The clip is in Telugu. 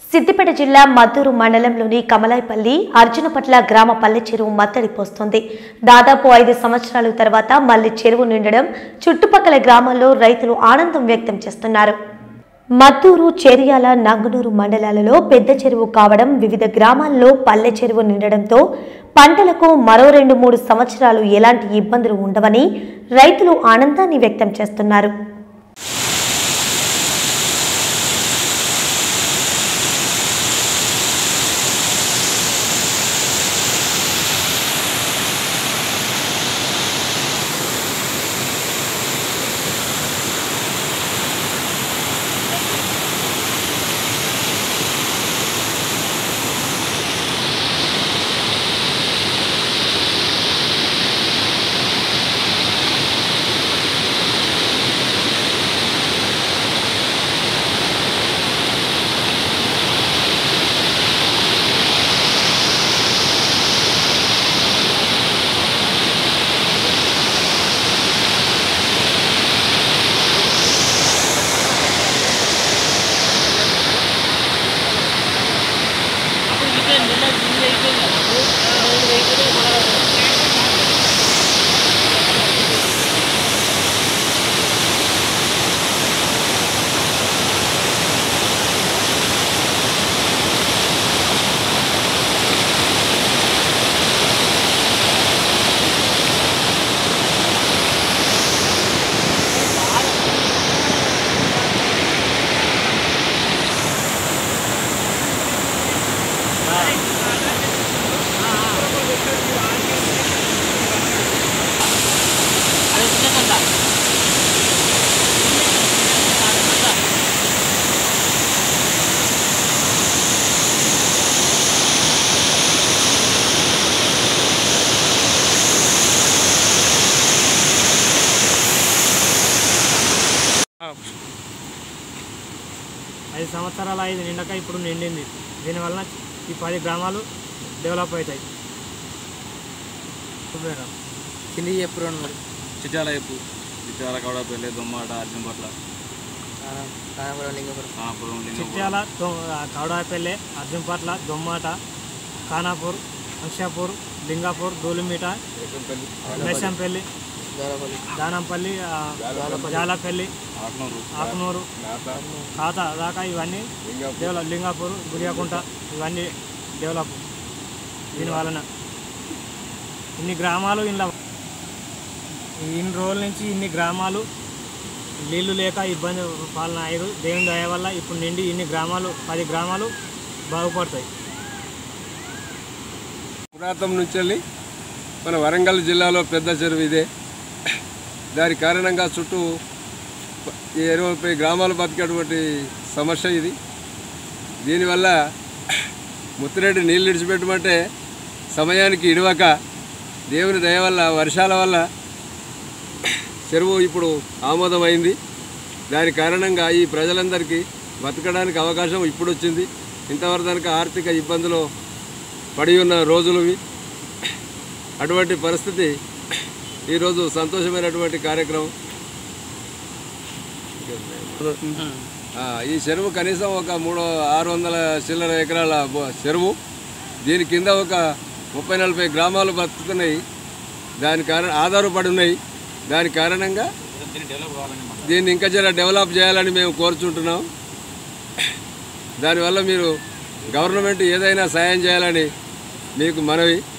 సిద్దిపేట జిల్లా మద్దూరు మండలంలోని కమలాయిపల్లి అర్జునపట్ల గ్రామ పల్లె చెరువు మత్తడి పోస్తోంది దాదాపు ఐదు సంవత్సరాల తర్వాత మళ్లీ చెరువు నిండడం చుట్టుపక్కల గ్రామాల్లో రైతులు ఆనందం వ్యక్తం చేస్తున్నారు మద్దూరు చెరియాల నంగనూరు మండలాలలో పెద్ద చెరువు కావడం వివిధ గ్రామాల్లో పల్లె చెరువు నిండడంతో పంటలకు మరో రెండు మూడు సంవత్సరాలు ఎలాంటి ఇబ్బందులు ఉండవని రైతులు ఆనందాన్ని వ్యక్తం చేస్తున్నారు ఐదు సంవత్సరాల ఐదు నిండక ఇప్పుడు నిండింది దీనివలన ఈ పది గ్రామాలు డెవలప్ అవుతాయి సుబ్బేరావు. కింది చెప్పు రెండు మరి చిట్యాల చెప్పు చిట్యాల కవడపల్లి దొమ్మాట అర్జునపట్ల కానపురం లింగపురం కానపురం చిట్యాల దొ- కౌడాపల్లె అర్జున్పట్ల దొమ్మాట ఖానాపూర్ అంశాపూర్ లింగాపూర్ దూలిమీట మేషంపల్లి దోరపల్లి దానంపల్లి ఆ, జాలపల్లి ఆకునూరు ఆకునూరు ఖాతా దాకా ఇవన్నీ డెవలప్ లింగాపూర్ గురియాకుంట ఇవన్నీ డెవలప్ దీని వలన ఇన్ని గ్రామాలు ఇలా ఇన్ని రోజుల నుంచి ఇన్ని గ్రామాలు నీళ్లు లేక ఇబ్బంది పాలన అయ్యారు దేవుని దయ వల్ల ఇప్పుడు నిండి ఇన్ని గ్రామాలు పది గ్రామాలు బాగుపడతాయి పురాతనం నుంచి వెళ్ళి మన వరంగల్ జిల్లాలో పెద్ద చెరువు ఇదే దాని కారణంగా చుట్టూ ప- ఈ ఇరవై ముప్పై గ్రామాలు బతికేటువంటి సమస్య ఇది దీనివల్ల ముత్తిరెడ్డి నీళ్ళు విడిచిపెట్టమంటే సమయానికి ఇడవక దేవుని దయ వల్ల వర్షాల వల్ల చెరువు ఇప్పుడు ఆమోదమైంది దాని కారణంగా ఈ ప్రజలందరికీ బతకడానికి అవకాశం ఇప్పుడు వచ్చింది ఇంతవరకు దానికి ఆర్థిక ఇబ్బందులు పడి ఉన్న రోజులు ఇవి. అటువంటి పరిస్థితి ఈరోజు సంతోషమైనటువంటి కార్యక్రమం ఆ, ఈ చెరువు కనీసం ఒక మూడు ఆరు వందల చిల్లర ఎకరాల బో- చెరువు దీని కింద ఒక ముప్పై నలభై గ్రామాలు బతుకుతున్నాయి దాని కారణ ఆధారపడి ఉన్నాయి దాని కారణంగా దీన్ని ఇంకా జర డెవలప్ చేయాలని మేము కోరుచుంటున్నాం దానివల్ల మీరు గవర్నమెంట్ ఏదైనా సాయం చేయాలని మీకు మనవి